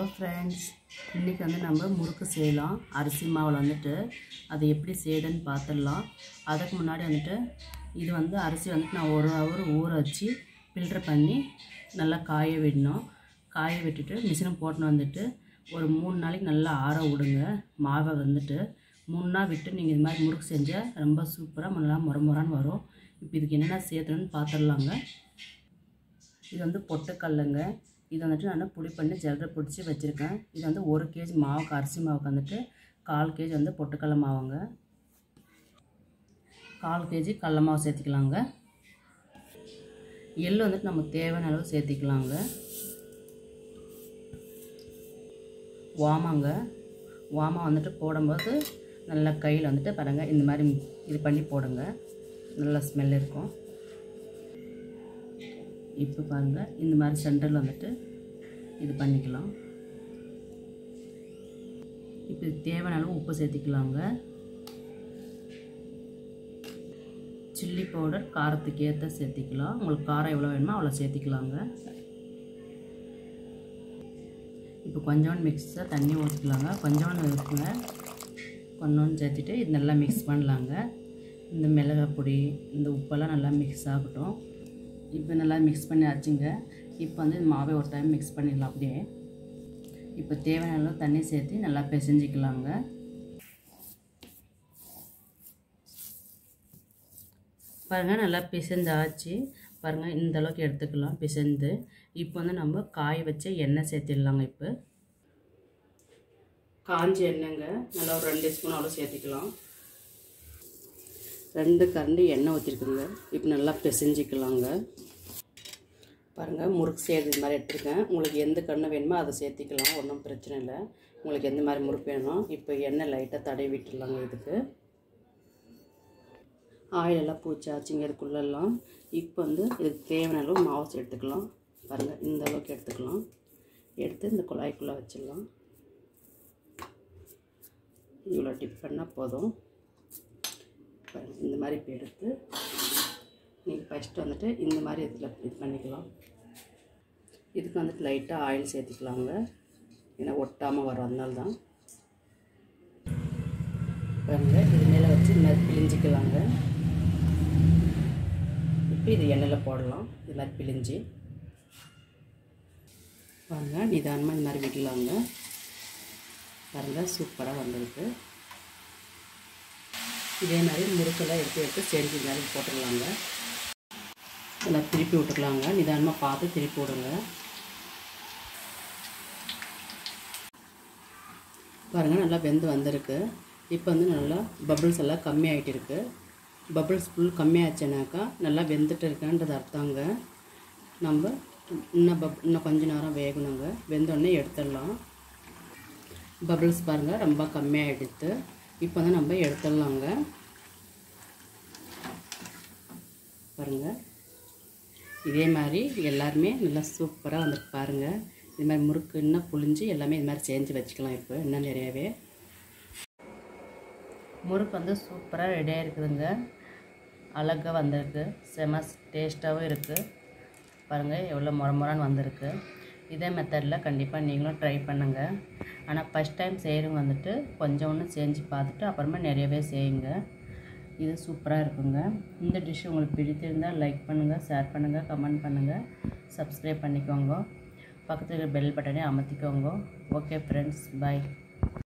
hello friends இன்றைக்கி வந்து நம்ம முறுக்கு செய்யலாம் அரிசி மாவில் வந்துட்டு அது எப்படி செய்யுதுன்னு பார்த்துடலாம் அதுக்கு முன்னாடி வந்துட்டு இது வந்து அரிசி வந்துட்டு நான் ஒரு ஹவர் ஊற வச்சு ஃபில்டர் பண்ணி நல்லா காய விடணும் காய விட்டுட்டு மிஷினை போட்டுன்னு வந்துட்டு ஒரு மூணு நாளைக்கு நல்லா ஆற விடுங்க மாவை வந்துட்டு மூணு நாள் விட்டு நீங்கள் இது மாதிரி முறுக்கு செஞ்சால் ரொம்ப சூப்பராக நல்லா முறை முறான்னு வரும் இப்போ இதுக்கு என்னென்ன சேர்த்துணுன்னு பார்த்துடலாங்க இது வந்து பொட்டுக்கல்லுங்க இது வந்துட்டு நான் புளி பண்ணி ஜல்லரை பிடிச்சி வச்சுருக்கேன் இது வந்து ஒரு கேஜி மாவுக்கு அரிசி மாவுக்கு வந்துட்டு கால் கேஜி வந்து பொட்டுக்கடல மாவுங்க கால் கேஜி கடல மாவு சேர்த்திக்கலாங்க எள்ளு வந்துட்டு நம்ம தேவையான அளவு சேர்த்திக்கலாங்க வாமாங்க வாமா வந்துட்டு போடும்போது நல்லா கையில் வந்துட்டு பாருங்கள் இந்த மாதிரி இது பண்ணி போடுங்க நல்ல ஸ்மெல் இருக்கும் இப்போ பாருங்கள் இந்த மாதிரி சென்டரில் வந்துட்டு இது பண்ணிக்கலாம் இப்போ இது தேவையான அளவு உப்பு சேர்த்திக்கலாங்க சில்லி பவுடர் காரத்துக்கு ஏற்ற சேர்த்திக்கலாம் உங்களுக்கு காரம் எவ்வளோ வேணுமோ அவ்வளோ சேர்த்திக்கலாங்க இப்போ கொஞ்சோண்டு மிக்ஸாக தண்ணி ஊற்றிக்கலாங்க கொஞ்சோண்டு இருக்குங்க கொஞ்சோண்டு சேர்த்துட்டு இது நல்லா மிக்ஸ் பண்ணலாங்க இந்த மிளகாய் பொடி இந்த உப்பெல்லாம் நல்லா மிக்ஸ் ஆகட்டும் இப்போ நல்லா மிக்ஸ் பண்ணி ஆச்சுங்க இப்போ வந்து இந்த மாவை ஒரு டைம் மிக்ஸ் பண்ணிடலாம் அப்படியே இப்போ தேவையான அளவு தண்ணி சேர்த்து நல்லா பிசைஞ்சிக்கலாங்க பாருங்கள் நல்லா பிசைஞ்சாச்சு பாருங்கள் இந்த அளவுக்கு எடுத்துக்கலாம் பிசைந்து இப்போ வந்து நம்ம காய வச்ச எண்ணெய் சேர்த்திடலாங்க இப்போ காஞ்ச எண்ணெய்ங்க நல்லா ஒரு ரெண்டு ஸ்பூன் அவ்வளோ சேர்த்திக்கலாம் ரெண்டு கரண்டி எண்ணெய் ஊற்றிருக்குங்க இப்போ நல்லா பிசைஞ்சிக்கலாங்க பாருங்கள் முறுக்கு செய்கிறது இது மாதிரி எடுத்துருக்கேன் உங்களுக்கு எந்த கண்ணு வேணுமோ அதை சேர்த்திக்கலாம் ஒன்றும் பிரச்சனை இல்லை உங்களுக்கு எந்த மாதிரி முறுக்கு வேணும் இப்போ எண்ணெய் லைட்டாக தடவி விட்டுடலாங்க இதுக்கு ஆயில் எல்லாம் பூச்சாச்சுங்க இதுக்குள்ளெல்லாம் இப்போ வந்து இதுக்கு தேவையான அளவு மாவு எடுத்துக்கலாம் பாருங்கள் இந்த அளவுக்கு எடுத்துக்கலாம் எடுத்து இந்த குழாய்க்குள்ளே வச்சிடலாம் இவ்வளோ டிப் பண்ணால் போதும் இந்த மாதிரி இப்போ எடுத்து நீங்கள் ஃபஸ்ட்டு வந்துட்டு இந்த மாதிரி இதில் இது பண்ணிக்கலாம் இதுக்கு வந்துட்டு லைட்டாக ஆயில் சேர்த்துக்கலாங்க ஏன்னா ஒட்டாமல் வரும் அதனால தான் பாருங்கள் இது மேலே வச்சு இந்த மாதிரி பிழிஞ்சிக்கலாங்க இப்போ இது எண்ணெயில் போடலாம் இது மாதிரி பிழிஞ்சு பாருங்கள் நிதானமாக இந்த மாதிரி விடலாங்க பாருங்கள் சூப்பராக வந்திருக்கு இதே மாதிரி முறுக்கெல்லாம் எடுத்து எடுத்து செஞ்சு இந்த மாதிரி போட்டுடலாங்க இதெல்லாம் திருப்பி விட்டுக்கலாங்க நிதானமாக பார்த்து திருப்பி விடுங்க பாருங்கள் நல்லா வெந்து வந்திருக்கு இப்போ வந்து நல்லா பபிள்ஸ் எல்லாம் கம்மியாகிட்டு இருக்கு பபிள்ஸ் ஃபுல் கம்மியாச்சுனாக்கா நல்லா வெந்துட்டு இருக்குன்றது அர்த்தங்க நம்ம இன்னும் பப் இன்னும் கொஞ்ச நேரம் வேகணுங்க வெந்தோடனே எடுத்துடலாம் பபிள்ஸ் பாருங்கள் ரொம்ப கம்மியாகிடுது இப்போ வந்து நம்ம எடுத்துடலாங்க பாருங்கள் இதே மாதிரி எல்லாருமே நல்லா சூப்பராக வந்துட்டு பாருங்கள் இது மாதிரி முறுக்கு இன்னும் புளிஞ்சு எல்லாமே இது மாதிரி செஞ்சு வச்சுக்கலாம் இப்போ இன்னும் நிறையவே முறுக்கு வந்து சூப்பராக ரெடியாக இருக்குதுங்க அழகாக வந்திருக்கு செம டேஸ்ட்டாகவும் இருக்குது பாருங்கள் எவ்வளோ முறை முறான்னு வந்திருக்கு இதே மெத்தடில் கண்டிப்பாக நீங்களும் ட்ரை பண்ணுங்கள் ஆனால் ஃபஸ்ட் டைம் செய்கிறவங்க வந்துட்டு கொஞ்சம் ஒன்று செஞ்சு பார்த்துட்டு அப்புறமா நிறையவே செய்யுங்க இது சூப்பராக இருக்குங்க இந்த டிஷ் உங்களுக்கு பிடித்திருந்தால் லைக் பண்ணுங்கள் ஷேர் பண்ணுங்கள் கமெண்ட் பண்ணுங்கள் சப்ஸ்கிரைப் பண்ணிக்கோங்க பக்கத்தில் இருக்கிற பெல் பட்டனே அமர்த்திக்கோங்க ஓகே ஃப்ரெண்ட்ஸ் பாய்